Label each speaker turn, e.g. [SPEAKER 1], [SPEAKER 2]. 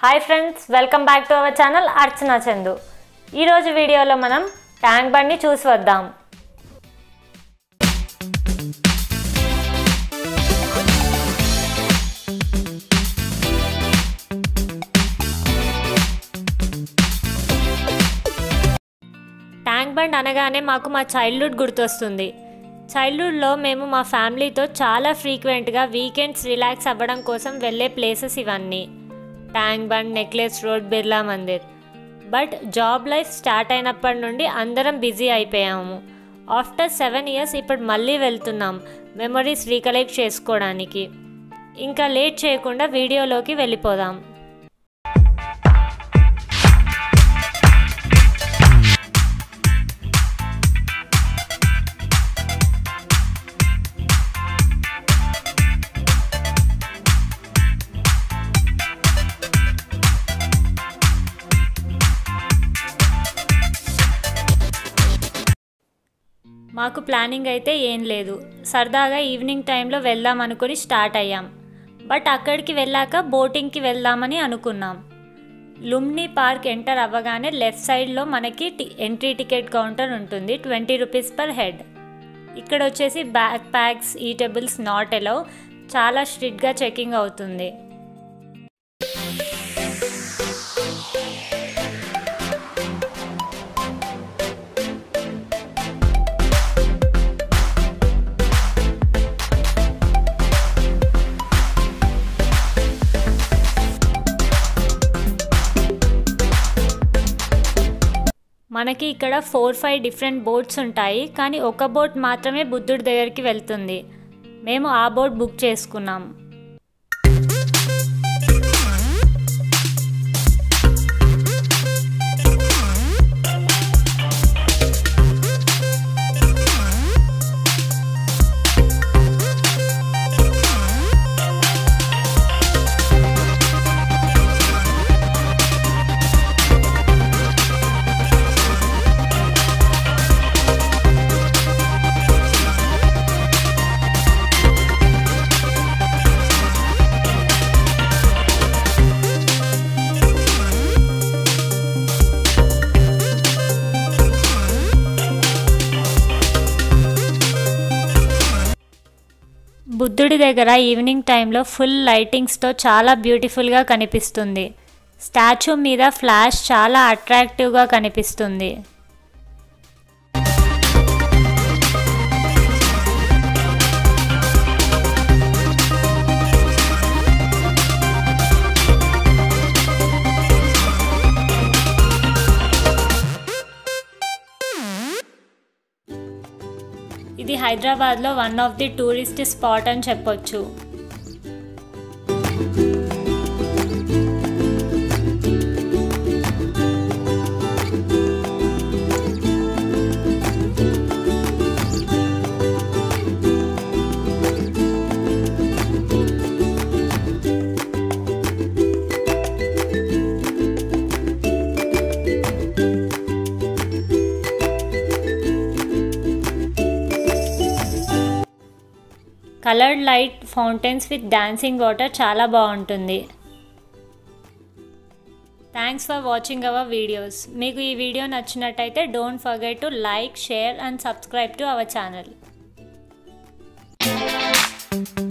[SPEAKER 1] hi friends welcome back to our channel Archana Chandu ఈరోజు వీడియోలో మనం ట్యాంక్ బండ్ని చూసి వద్దాం ట్యాంక్ బండ్ అనగానే మాకు మా చైల్డ్హుడ్ గుర్తొస్తుంది చైల్డ్హుడ్లో మేము మా ఫ్యామిలీతో చాలా ఫ్రీక్వెంట్గా వీకెండ్స్ రిలాక్స్ అవ్వడం కోసం వెళ్ళే ప్లేసెస్ ఇవన్నీ tank bund necklace road Birla Mandir but job life start అయినప్పటి నుండి అందరం బిజీ అయిపోయాము ఆఫ్టర్ సెవెన్ ఇయర్స్ ఇప్పుడు మళ్ళీ వెళ్తున్నాం మెమరీస్ రీకలెక్ట్ చేసుకోవడానికి ఇంకా లేట్ చేయకుండా వీడియోలోకి వెళ్ళిపోదాం మాకు ప్లానింగ్ అయితే ఏం లేదు సరదాగా ఈవినింగ్ టైంలో వెళ్దాం అనుకుని స్టార్ట్ అయ్యాం బట్ అక్కడికి వెళ్ళాక బోటింగ్కి వెళ్దామని అనుకున్నాం లుమ్ని పార్క్ ఎంటర్ అవ్వగానే లెఫ్ట్ సైడ్లో మనకి టి ఎంట్రీ టికెట్ కౌంటర్ ఉంటుంది ట్వంటీ రూపీస్ పర్ హెడ్ ఇక్కడ వచ్చేసి back packs eatables not allow చాలా స్ట్రిక్ట్గా చెకింగ్ అవుతుంది మనకి ఇక్కడ ఫోర్ ఫైవ్ డిఫరెంట్ బోట్స్ ఉంటాయి కానీ ఒక బోట్ మాత్రమే బుద్ధుడి దగ్గరికి వెళ్తుంది మేము ఆ బోట్ బుక్ చేసుకున్నాం బుద్ధుడి దగ్గర ఈవినింగ్ టైంలో ఫుల్ లైటింగ్స్తో చాలా బ్యూటిఫుల్గా కనిపిస్తుంది స్టాచ్యూ మీద ఫ్లాష్ చాలా అట్రాక్టివ్గా కనిపిస్తుంది ఇది హైదరాబాద్లో one of the tourist spot అని చెప్పొచ్చు coloured light fountains with dancing water చాలా బాగుంటుంది thanks for watching our videos మీకు ఈ వీడియో నచ్చినట్టయితే don't forget to like share and subscribe to our channel